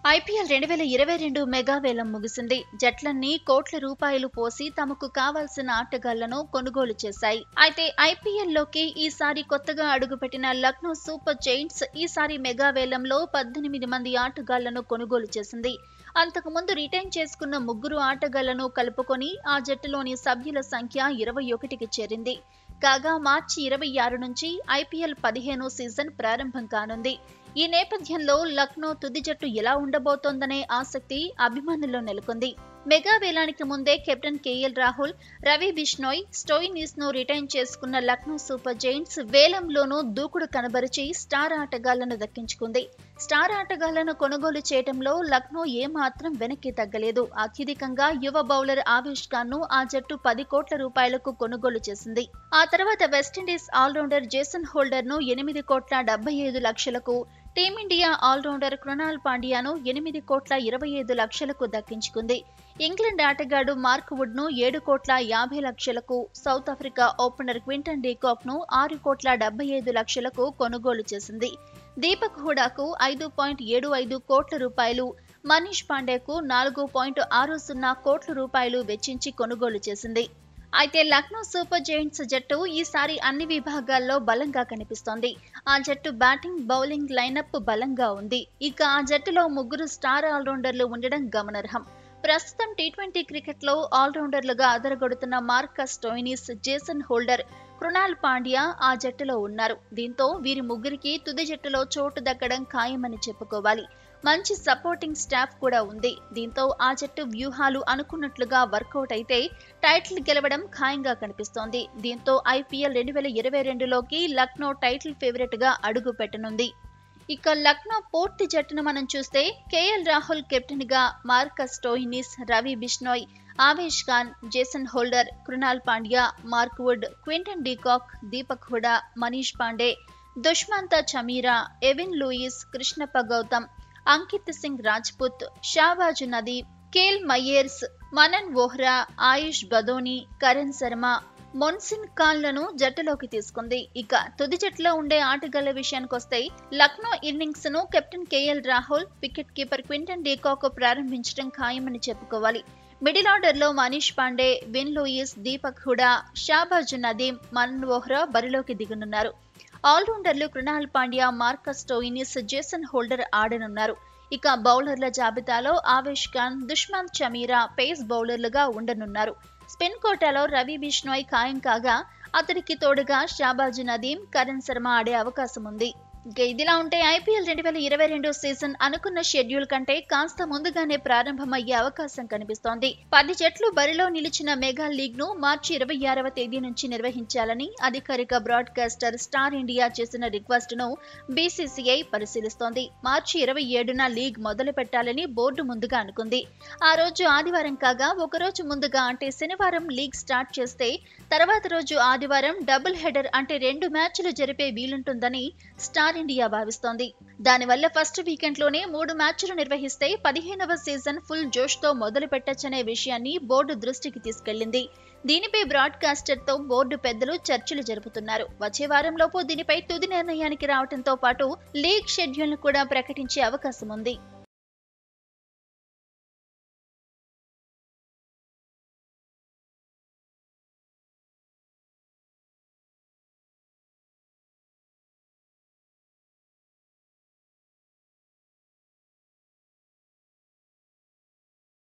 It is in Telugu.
ఐపీఎల్ రెండు వేల ఇరవై రెండు మెగా వేలం ముగిసింది జట్లన్నీ కోట్ల రూపాయలు పోసి తమకు కావాల్సిన ఆటగాళ్లను కొనుగోలు చేశాయి అయితే ఐపీఎల్ లోకి ఈసారి కొత్తగా అడుగుపెట్టిన లక్నో సూపర్ జైంట్స్ ఈసారి మెగా వేలంలో పద్దెనిమిది మంది ఆటగాళ్లను కొనుగోలు చేసింది అంతకుముందు రిటైన్ చేసుకున్న ముగ్గురు ఆటగాళ్లను కలుపుకొని ఆ జట్టులోని సభ్యుల సంఖ్య ఇరవై ఒకటికి చేరింది కాగా మార్చి ఇరవై ఆరు నుంచి ఐపీఎల్ పదిహేను సీజన్ ప్రారంభం కానుంది ఈ నేపథ్యంలో లక్నో తుది జట్టు ఎలా ఉండబోతోందనే ఆసక్తి అభిమానుల్లో నెలకొంది మెగా వేలానికి ముందే captain KL Rahul Ravi Bishnoi Stoinis ను రిటైన్ చేసుకున్న లక్నో సూపర్ జైంట్స్ వేలంలోనూ దూకుడు కనబరిచి స్టార్ ఆటగాళ్లను దక్కించుకుంది స్టార్ ఆటగాళ్లను కొనుగోలు చేయడంలో లక్నో ఏమాత్రం వెనక్కి తగ్గలేదు అత్యధికంగా యువ బౌలర్ ఆవేష్ ఖాన్ ను ఆ జట్టు పది కోట్ల రూపాయలకు కొనుగోలు చేసింది ఆ తర్వాత వెస్టిండీస్ ఆల్రౌండర్ జేసన్ హోల్డర్ ను ఎనిమిది కోట్ల డెబ్బై ఐదు లక్షలకు టీమిండియా ఆల్రౌండర్ కృణాల్ పాండ్యాను ఎనిమిది కోట్ల ఇరవై ఐదు లక్షలకు దక్కించుకుంది ఇంగ్లాండ్ ఆటగాడు మార్క్ వుడ్ ను ఏడు కోట్ల యాభై లక్షలకు South Africa opener Quinton de Kock ను ఆరు కోట్ల డెబ్బై ఐదు లక్షలకు కొనుగోలు చేసింది దీపక్ హుడాకు ఐదు పాయింట్ ఏడు ఐదు కోట్ల రూపాయలు మనీష్ పాండేకు నాలుగు పాయింట్ ఆరు సున్నా కోట్ల రూపాయలు వెచ్చించి కొనుగోలు చేసింది అయితే లక్నో సూపర్ జైంట్స్ జట్టు ఈసారి అన్ని విభాగాల్లో బలంగా కనిపిస్తోంది ఆ జట్టు బ్యాటింగ్ బౌలింగ్ లైనప్ బలంగా ఉంది ఇక ఆ జట్టులో ముగ్గురు స్టార్ ఆల్రౌండర్లు ఉండడం గమనార్హం ప్రస్తుతం టీ ట్వంటీ క్రికెట్లో ఆల్రౌండర్లుగా అదరగొడుతున్న Marcus Stoinis Jason Holder Krunal Pandya ఆ జట్టులో ఉన్నారు దీంతో వీరి ముగ్గురికి తుది జట్టులో చోటు దక్కడం ఖాయమని చెప్పుకోవాలి మంచి సపోర్టింగ్ స్టాఫ్ కూడా ఉంది దీంతో ఆ జట్టు వ్యూహాలు అనుకున్నట్లుగా వర్కౌట్ అయితే టైటిల్ గెలవడం ఖాయంగా కనిపిస్తోంది దీంతో ఐపీఎల్ రెండు వేల ఇరవై రెండులోకి లక్నో టైటిల్ ఫేవరెట్ గా అడుగు పెట్టనుంది ఇక లక్నో పూర్తి జట్టును మనం చూస్తే కేఎల్ రాహుల్ కెప్టెన్ గా Marcus Stoinis Ravi Bishnoi Avesh Khan Jason Holder Krunal Pandya Mark Wood Quinton de Kock Deepak Hooda Manish Pandey Dushmantha Chameera Evin Lewis Krishnappa Gowtham Ankit Singh Rajput Shahbaz Nadeem Kyle Mayers Manan Vohra Ayush Badoni Karan Sharma Mohsin ఖాన్లను జట్టులోకి తీసుకుంది ఇక తుది జట్టులో ఉండే ఆటగాళ్ల విషయానికొస్తే లక్నో ఇన్నింగ్స్ ను captain KL Rahul wicket keeper Quinton de Kock ప్రారంభించడం ఖాయమని చెప్పుకోవాలి మిడిల్ ఆర్డర్ లో మనీష్ పాండే విన్ లూయిస్ దీపక్ హుడా షాబాజ్ నదీం మనన్ వోహ్రా బరిలోకి దిగనున్నారు ఆల్రౌండర్లు Krunal Pandya Marcus Stoinis Jason Holder ఆడనున్నారు ఇక బౌలర్ల జాబితాలో ఆవేష్ ఖాన్ దుష్మంత్ చమీరా పేస్ బౌలర్లుగా ఉండనున్నారు స్పిన్ కోటాలో రవి బిష్నోయ్ ఖాయం కాగా అతడికి తోడుగా షాబాజ్ నదీం కరణ్ శర్మ ఆడే అవకాశం ఉంది ఇక ఇదిలా ఉంటే ఐపీఎల్ రెండు వేల ఇరవై రెండు సీజన్ అనుకున్న షెడ్యూల్ కంటే కాస్త ముందుగానే ప్రారంభమయ్యే అవకాశం కనిపిస్తోంది పది జట్లు బరిలో నిలిచిన మెగా లీగ్ ను మార్చి ఇరవై ఆరవ తేదీ నుంచి నిర్వహించాలని అధికారిక బ్రాడ్కాస్టర్ స్టార్ ఇండియా చేసిన రిక్వెస్ట్ ను బీసీసీఐ పరిశీలిస్తోంది మార్చి ఇరవై ఏడున లీగ్ మొదలు పెట్టాలని బోర్డు ముందుగా అనుకుంది ఆ రోజు ఆదివారం కాగా ఒకరోజు ముందుగా అంటే శనివారం లీగ్ స్టార్ట్ చేస్తే తర్వాత రోజు ఆదివారం డబుల్ హెడర్ అంటే రెండు మ్యాచ్లు జరిపే వీలుంటుందని స్టార్ ఇండియా భావిస్తోంది దానివల్ల ఫస్ట్ వీకెండ్ లోనే మూడు మ్యాచ్లు నిర్వహిస్తే పదిహేనవ సీజన్ ఫుల్ జోష్ తో మొదలు పెట్టచ్చనే విషయాన్ని బోర్డు దృష్టికి తీసుకెళ్లింది దీనిపై బ్రాడ్కాస్టర్ తో బోర్డు పెద్దలు చర్చలు జరుపుతున్నారు వచ్చే వారంలోపు దీనిపై తుది నిర్ణయానికి రావడంతో పాటు లీగ్ షెడ్యూల్ ను కూడా ప్రకటించే అవకాశం ఉంది